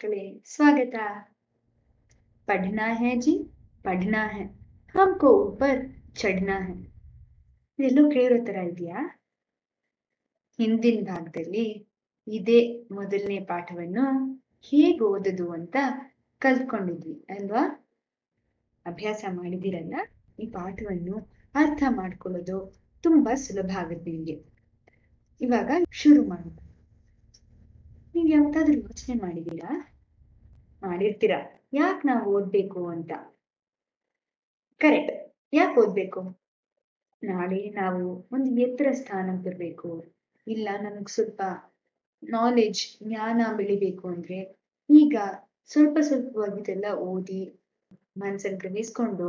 ಮಕ್ಕಳೇ ಸ್ವಾಗತ पढ़ना है जी पढ़ना है हमको ऊपर ಚढ़ನಾ है ಇದೆಲ್ಲೋ ಕೇಳಿರೋ ತರ ಇದೆಯಾ ಹಿಂದಿನ ಭಾಗದಲ್ಲಿ ಇದೇ ಮೊದಲನೇ ಪಾಠವನ್ನು ಹೇಗೆ ಓದೋದು ಅಂತ ಕಲ್ತ್ಕೊಂಡಿದ್ವಿ ಅಲ್ವಾ ಅಭ್ಯಾಸ ಮಾಡಿದಿರಲ್ಲ ಈ ಪಾಠವನ್ನು ಅರ್ಥ ಮಾಡ್ಕೊಳ್ಳೋದು ತುಂಬಾ ಸುಲಭ ಆಗುತ್ತೆ ನಿಮಗೆ ಇವಾಗ ಶುರು ಮಾಡೋಣ ನೀವು ಯಾವತ್ತಾದ್ರೂ ಯೋಚನೆ ಮಾಡಿದೀರಾ ಮಾಡಿರ್ತೀರಾ ಯಾಕೆ ನಾವು ಓದ್ಬೇಕು ಅಂತ ಕರೆಕ್ಟ್ ಯಾಕೆ ಓದ್ಬೇಕು ನಾಳೆ ನಾವು ಒಂದು ಎತ್ತರ ಸ್ಥಾನಕ್ಕೆ ಬರಬೇಕು ಇಲ್ಲ ನಮಗ್ ಸ್ವಲ್ಪ ನಾಲೆಜ್ ಜ್ಞಾನ ಬೆಳಿಬೇಕು ಅಂದ್ರೆ ಈಗ ಸ್ವಲ್ಪ ಸ್ವಲ್ಪವಾಗಿದೆಲ್ಲ ಓದಿ ಮನ್ಸಲ್ಲಿ ಗ್ರಹಿಸ್ಕೊಂಡು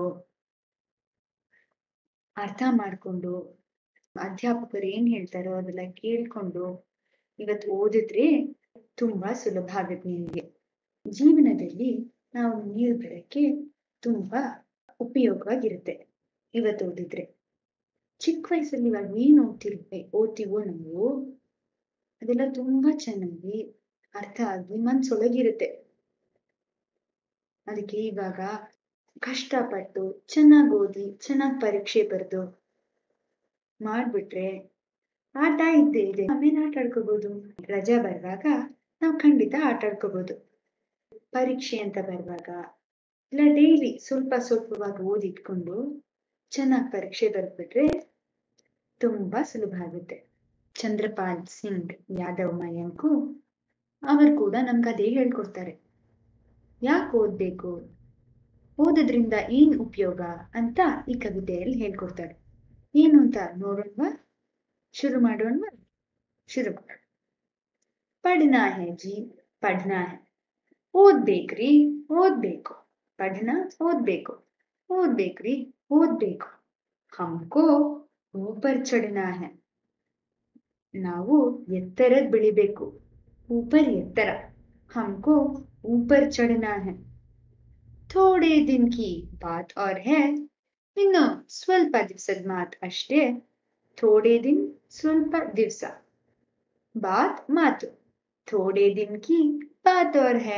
ಅರ್ಥ ಮಾಡ್ಕೊಂಡು ಅಧ್ಯಾಪಕರು ಏನ್ ಹೇಳ್ತಾರೋ ಅದೆಲ್ಲ ಕೇಳ್ಕೊಂಡು ಇವತ್ತು ಓದಿದ್ರೆ ತುಂಬಾ ಸುಲಭ ಆಗುತ್ತೆ ನಿಮ್ಗೆ ಜೀವನದಲ್ಲಿ ನಾವು ನೀರು ಬರಕ್ಕೆ ತುಂಬಾ ಉಪಯೋಗವಾಗಿರುತ್ತೆ ಇವತ್ತು ಓದಿದ್ರೆ ಚಿಕ್ಕ ವಯಸ್ಸಲ್ಲಿ ಇವಾಗ ಏನ್ ಓದ್ತಿರ್ಬೇ ಓದ್ತೀವೋ ನಾವು ಅದೆಲ್ಲ ತುಂಬಾ ಚೆನ್ನಾಗಿ ಅರ್ಥ ಆಗಿ ಮನ್ಸೊಳಗಿರುತ್ತೆ ಅದಕ್ಕೆ ಇವಾಗ ಕಷ್ಟಪಟ್ಟು ಚೆನ್ನಾಗಿ ಓದಿ ಚೆನ್ನಾಗಿ ಪರೀಕ್ಷೆ ಬರೆದು ಮಾಡ್ಬಿಟ್ರೆ ಆಟ ಇದ್ದೇ ಇದೆ ಆಮೇಲೆ ಆಟ ಆಡ್ಕೋಬಹುದು ರಜಾ ಬರುವಾಗ ನಾವು ಖಂಡಿತ ಆಟ ಆಡ್ಕೋಬಹುದು ಪರೀಕ್ಷೆ ಅಂತ ಬರುವಾಗ ಇಲ್ಲ ಡೈಲಿ ಸ್ವಲ್ಪ ಸ್ವಲ್ಪವಾಗಿ ಓದಿಟ್ಕೊಂಡು ಚೆನ್ನಾಗಿ ಪರೀಕ್ಷೆ ಬರ್ಬಿಟ್ರೆ ತುಂಬಾ ಸುಲಭ ಆಗುತ್ತೆ ಚಂದ್ರಪಾಲ್ ಸಿಂಗ್ ಯಾದವ್ ಮಯಾಂಕು ಅವರು ಕೂಡ ನಮ್ಗೆ ಅದೇ ಹೇಳ್ಕೊಡ್ತಾರೆ ಯಾಕೆ ಓದ್ಬೇಕು ಓದೋದ್ರಿಂದ ಏನ್ ಉಪಯೋಗ ಅಂತ ಈ ಕವಿತೆಯಲ್ಲಿ ಹೇಳ್ಕೊಡ್ತಾರೆ ಏನು ಅಂತ ನೋಡೋಣವಾ ಶುರು ಮಾಡೋಣವಾ ಶುರು ಮಾಡೋಣ ಪಡ್ನಾ ಹೇ ಜಿ ಪಡ್ನಾ ಹೇ ಓದ್ಬೇಕ್ರಿ ಓದ್ಬೇಕು ಪಡ್ನ ಓದ್ಬೇಕು ಓದ್ಬೇಕ್ರಿ ಓದ್ಬೇಕು ಹಮ್ಕೋ ಊಪರ್ ಚಡ್ನಾ ಹೇ ನಾವು ಎತ್ತರದ್ ಬೆಳಿಬೇಕು ऊपर ಎತ್ತರ हमको ऊपर चढ़ना है ಥೋಡೆ ದಿನ್ ಕಿ ಬಾತ್ ಔರ್ ಹೇ ಇನ್ನು ಸ್ವಲ್ಪ ದಿವಸದ ಮಾತ್ ಅಷ್ಟೇ ಥೋಡೆ ದಿನ್ ಸ್ವಲ್ಪ ದಿವಸ ಬಾತ್ ಮಾತು ಥೋಡೆ ದಿನ್ ಕಿ ಬಾತ್ ಔರ್ ಹೇ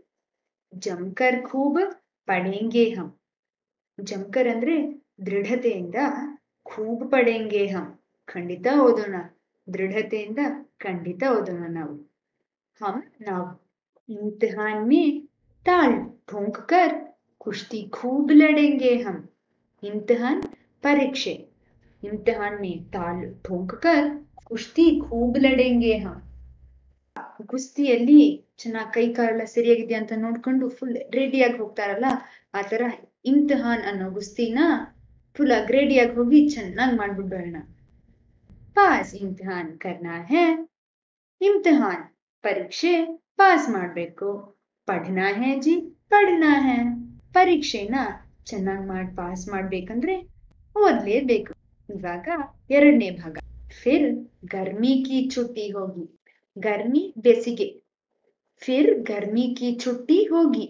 ಜಮ್ಕರ್ ಖೂಬ್ ಪಡೆಂಗೆ ಹಮ್ ಜಮ್ಕರ್ ಅಂದ್ರೆ ದೃಢತೆಯಿಂದ ಖೂಬ್ ಪಡೆಂಗೆ ಹಮ್ ಖಂಡಿತ ಓದೋಣ ದೃಢತೆಯಿಂದ ಖಂಡಿತ ಓದೋಣ ನಾವು ಹಮ್ ನಾವು इम्तिहान में ताल ठोंक कर कुश्ती खूब लड़ेंगे हम इम्तिहान परीक्षे इम्तिहान में ताल ठोंक कर ಕುಸ್ತಿ ಖೂಬ್ ಲಡೆಂಗೆ ಹಮ್ ಕುಸ್ತಿಯಲ್ಲಿ ಚೆನ್ನಾಗಿ ಕೈ ಕಾಲೆಲ್ಲ ಸರಿಯಾಗಿದೆ ಅಂತ ನೋಡ್ಕೊಂಡು ಫುಲ್ ರೆಡಿಯಾಗಿ ಹೋಗ್ತಾರಲ್ಲ ಆ ತರ ಇಮ್ತಿಹಾನ್ ಅನ್ನೋ ಕುಸ್ತಿನ ಫುಲ್ ಆಗಿ ರೆಡಿಯಾಗಿ ಹೋಗಿ ಚೆನ್ನಾಗಿ ಮಾಡ್ಬಿಟ್ಟು ಬರೋಣ ಪಾಸ್ ಇಮ್ತಿಹಾನ್ ಕರ್ನಾ ಹೇ ಇಮ್ತಿಹಾನ್ ಪರೀಕ್ಷೆ ಪಾಸ್ ಮಾಡ್ಬೇಕು ಪಡ್ನಾ ಹೇ ಜಿ ಪಡ್ನಾ ಹೇ ಪರೀಕ್ಷೆನ ಚೆನ್ನಾಗಿ ಮಾಡಿ ಪಾಸ್ ಮಾಡ್ಬೇಕಂದ್ರೆ ಓದ್ಲೇಬೇಕು ಇವಾಗ ಎರಡನೇ ಭಾಗ ಫಿರ್ ಗರ್ಮಿ ಕಿ ಚುಟ್ಟಿ ಹೋಗಿ ಗರ್ಮಿ ಬೇಸಿಗೆ ಫಿರ್ ಗರ್ಮಿ ಕಿ ಚುಟ್ಟಿ ಹೋಗಿ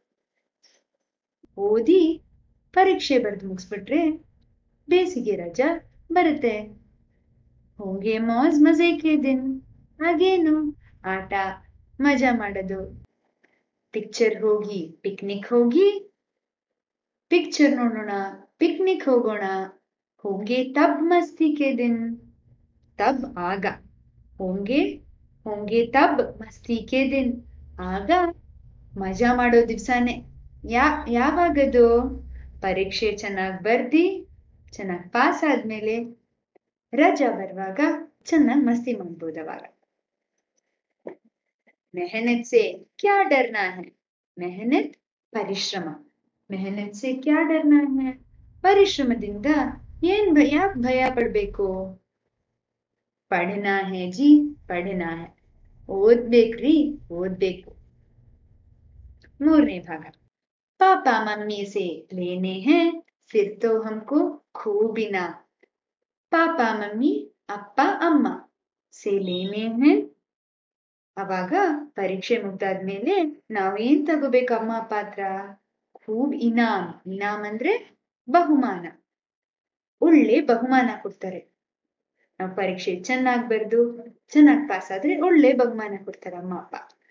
ಓದಿ ಪರೀಕ್ಷೆ ಬರೆದು ಮುಗಿಸ್ಬಿಟ್ರೆ ಬೇಸಿಗೆ ರಜಾ ಬರುತ್ತೆ ಹೋಗೆ ಮೌಜ್ ಮಜೆಕೆ ದಿನ್ ಹಾಗೇನು ಆಟ ಮಜಾ ಮಾಡೋದು ಪಿಕ್ಚರ್ ಹೋಗಿ ಪಿಕ್ನಿಕ್ ಹೋಗಿ ಪಿಕ್ಚರ್ ನೋಡೋಣ ಪಿಕ್ನಿಕ್ ಹೋಗೋಣ ಹೋಂಗೆ ತಬ್ ಮಸ್ತಿ ಕೆ ದಿನ್ ತಬ್ ಆಗ ಹೋಂಗೆ ಹೋಂಗೆ ತಬ್ ಮಸ್ತಿ ಕೆ ದಿನ್ ಆಗ ಮಜಾ ಮಾಡೋ ದಿವ್ಸಾನೇ ಯಾ ಯಾವಾಗದು ಪರೀಕ್ಷೆ ಚೆನ್ನಾಗಿ ಬರ್ದಿ ಚೆನ್ನಾಗಿ ಪಾಸ್ ಆದ್ಮೇಲೆ ರಜಾ ಬರುವಾಗ ಚೆನ್ನಾಗಿ ಮಸ್ತಿ ಮಾಡ್ಬೋದು ಅವಾಗ मेहनत से क्या डरना है मेहनत ಪರಿಶ್ರಮ ಮೆಹನತ್ ಸೆ ಕ್ಯಾ ಡರ್ನಾ ಹೇ ಪರಿಶ್ರಮದಿಂದ ಏನ್ ಯಾಕೆ ಭಯ ಪಡ್ಬೇಕು ಪढ़ना है जी पढ़ना है ಓದ್ಬೇಕ್ರಿ ಓದ್ಬೇಕು ಮೂರನೇ ಭಾಗ ಪಾಪ ಮಮ್ಮಿ ಸೆ ಲೇನೆ ಹೇ ಫಿರ್ ತೋ ಹಮ್ಕೋ ಖೂಬಿನ ಪಾಪ ಮಮ್ಮಿ ಅಪ್ಪ ಅಮ್ಮ ಸೆ ಲೇನೆ ಹೇ ಅವಾಗ ಪರೀಕ್ಷೆ ಮುಗ್ದಾದ್ಮೇಲೆ ನಾವ್ ಏನ್ ತಗೋಬೇಕು ಅಮ್ಮ ಅಪ್ಪ ಹತ್ರ ಖೂಬ್ ಇನಾಮ್ ಇನಾಮ್ ಅಂದ್ರೆ ಬಹುಮಾನ ಒಳ್ಳೆ ಬಹುಮಾನ ಕೊಡ್ತಾರೆ ನಾವು ಪರೀಕ್ಷೆ ಚೆನ್ನಾಗಿ ಬರೆದು ಚೆನ್ನಾಗಿ ಪಾಸ್ ಆದ್ರೆ ಒಳ್ಳೆ ಬಹುಮಾನ ಕೊಡ್ತಾರೆ ಅಮ್ಮ ಅಪ್ಪ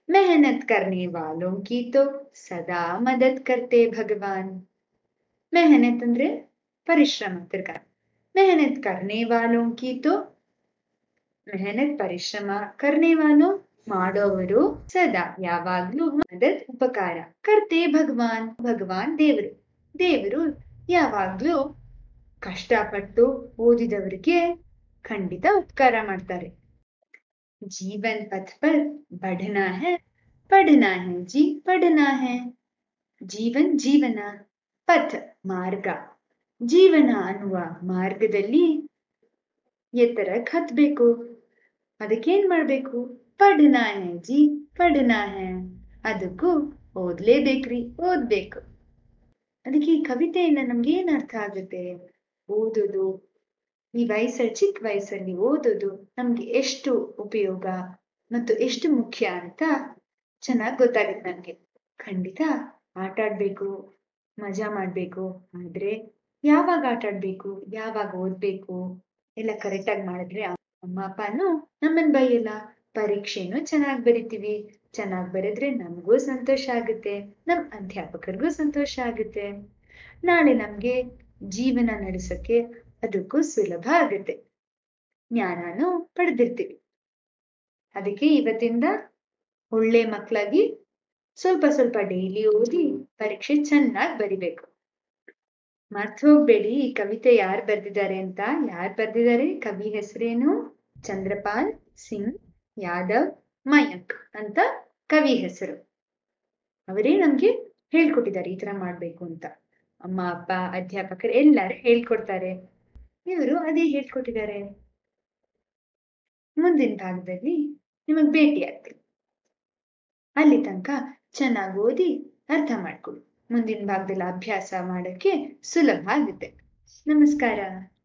मेहनत करने वालों की तो सदा मदद करते भगवान मेहनत ಅಂದ್ರೆ ಪರಿಶ್ರಮ ತಿರ್ಗ मेहनत करने वालों की तो ಮೆಹನತ್ ಪರಿಶ್ರಮ ಕರ್ನೆ ವಾಲು ಮಾಡೋವರು ಸದಾ ಯಾವಾಗ್ಲೂ ಮದತ್ ಉಪಕಾರ ಕರ್ತೆ ಭಗವಾನ್ ಭಗವಾನ್ ದೇವರು ದೇವರು ಯಾವಾಗ್ಲೂ ಕಷ್ಟಪಟ್ಟು ಓದಿದವರಿಗೆ ಖಂಡಿತ ಉಪಕಾರ ಮಾಡ್ತಾರೆ ಜೀವನ್ ಪಥ್ ಪರ್ ಬಢನಾ ಹೈ ಪಢನಾ ಹೈ ಜಿ ಪಢನಾ ಹೈ ಜೀವನ್ ಜೀವನ ಪಥ್ ಮಾರ್ಗ ಜೀವನ ಅನ್ನುವ ಮಾರ್ಗದಲ್ಲಿ ಎತ್ತರಕ್ಕೆ ಹತ್ಬೇಕು ಅದಕ್ಕೇನ್ ಮಾಡ್ಬೇಕು ಪಢನಾ ಹೈ ಜಿ ಪಢನಾ ಹೈ ಅದಕ್ಕೂ ಓದ್ಲೇಬೇಕ್ರಿ ಓದ್ಬೇಕು ಅದಕ್ಕೆ ಈ ಕವಿತೆಯಿಂದ ನಮ್ಗೆ ಏನ್ ಅರ್ಥ ಆಗುತ್ತೆ ಓದೋದು ಈ ವಯಸ್ಸಲ್ಲಿ ಚಿಕ್ಕ ವಯಸ್ಸಲ್ಲಿ ಓದೋದು ನಮ್ಗೆ ಎಷ್ಟು ಉಪಯೋಗ ಮತ್ತು ಎಷ್ಟು ಮುಖ್ಯ ಅಂತ ಚೆನ್ನಾಗಿ ಗೊತ್ತಾಗುತ್ತೆ ನಮ್ಗೆ ಖಂಡಿತ ಆಟ ಆಡ್ಬೇಕು ಮಜಾ ಮಾಡ್ಬೇಕು ಆದ್ರೆ ಯಾವಾಗ ಆಟ ಆಡ್ಬೇಕು ಯಾವಾಗ ಓದ್ಬೇಕು ಎಲ್ಲ ಕರೆಕ್ಟಾಗಿ ಮಾಡಿದ್ರೆ ಅಮ್ಮ ಅಪ್ಪನೂ ನಮ್ಮನ್ ಬೈಯಲ್ಲ ಪರೀಕ್ಷೆನೂ ಚೆನ್ನಾಗಿ ಬರಿತೀವಿ ಚೆನ್ನಾಗಿ ಬರೆದ್ರೆ ನಮಗೂ ಸಂತೋಷ ಆಗುತ್ತೆ ನಮ್ ಅಧ್ಯಾಪಕರಿಗೂ ಸಂತೋಷ ಆಗುತ್ತೆ ನಾಳೆ ನಮ್ಗೆ ಜೀವನ ನಡೆಸಕ್ಕೆ ಅದಕ್ಕೂ ಸುಲಭ ಆಗುತ್ತೆ ಜ್ಞಾನನೂ ಪಡೆದಿರ್ತೀವಿ ಅದಕ್ಕೆ ಇವತ್ತಿಂದ ಒಳ್ಳೆ ಮಕ್ಕಳಾಗಿ ಸ್ವಲ್ಪ ಸ್ವಲ್ಪ ಡೈಲಿ ಓದಿ ಪರೀಕ್ಷೆ ಚೆನ್ನಾಗಿ ಬರಿಬೇಕು ಮರ್ತ್ ಹೋಗ್ಬೇಡಿ ಈ ಕವಿತೆ ಯಾರು ಬರ್ದಿದ್ದಾರೆ ಅಂತ ಯಾರು ಬರ್ದಿದ್ದಾರೆ ಕವಿ ಹೆಸರೇನು ಚಂದ್ರಪಾಲ್ ಸಿಂಗ್ ಯಾದವ್ ಮಯಂಕ್ ಅಂತ ಕವಿ ಹೆಸರು ಅವರೇ ನಮ್ಗೆ ಹೇಳ್ಕೊಟ್ಟಿದ್ದಾರೆ ಈ ತರ ಮಾಡ್ಬೇಕು ಅಂತ ಅಮ್ಮ ಅಪ್ಪ ಅಧ್ಯಾಪಕರು ಎಲ್ಲರೂ ಹೇಳ್ಕೊಡ್ತಾರೆ ಇವರು ಅದೇ ಹೇಳ್ಕೊಟ್ಟಿದ್ದಾರೆ ಮುಂದಿನ ಭಾಗದಲ್ಲಿ ನಿಮಗ್ ಭೇಟಿ ಆಗ್ತೀನಿ ಅಲ್ಲಿ ತನಕ ಚೆನ್ನಾಗಿ ಓದಿ ಅರ್ಥ ಮಾಡ್ಕೊಳ್ಳಿ ಮುಂದಿನ ಭಾಗದಲ್ಲಿ ಅಭ್ಯಾಸ ಮಾಡಕ್ಕೆ ಸುಲಭ ಆಗುತ್ತೆ ನಮಸ್ಕಾರ